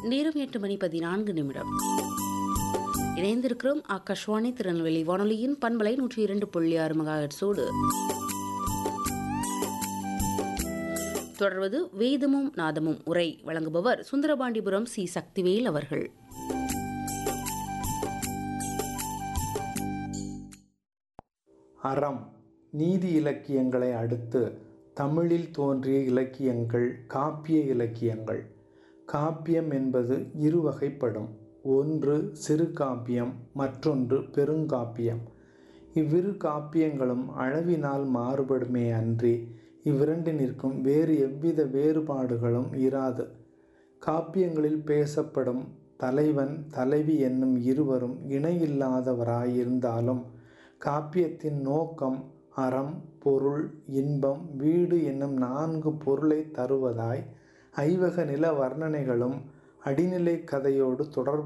நேரம் எட்டு மணி பதினான்கு நிமிடம் இணைந்திருக்கிறோம் ஆகாஷ்வாணி திருநெல்வேலி வானொலியின் பண்பலை நூற்றி இரண்டு புள்ளி ஆறு மெகாஹெட்ஸோடு தொடர்வது வேதமும் நாதமும் உரை வழங்குபவர் சுந்தரபாண்டிபுரம் சி சக்திவேல் அவர்கள் அறம் நீதி இலக்கியங்களை அடுத்து தமிழில் தோன்றிய இலக்கியங்கள் காப்பிய இலக்கியங்கள் காப்பியம் என்பது இரு வகைப்படும் ஒன்று சிறு காப்பியம் மற்றொன்று பெருங்காப்பியம் இவ்விரு காப்பியங்களும் அளவினால் மாறுபடுமே அன்றி இவ்விரண்டினிற்கும் வேறு எவ்வித வேறுபாடுகளும் இராது காப்பியங்களில் பேசப்படும் தலைவன் தலைவி என்னும் இருவரும் இணையில்லாதவராயிருந்தாலும் காப்பியத்தின் நோக்கம் அறம் பொருள் இன்பம் வீடு என்னும் நான்கு பொருளை தருவதாய் ஐவக நில வர்ணனைகளும் அடிநிலை கதையோடு தொடர்பு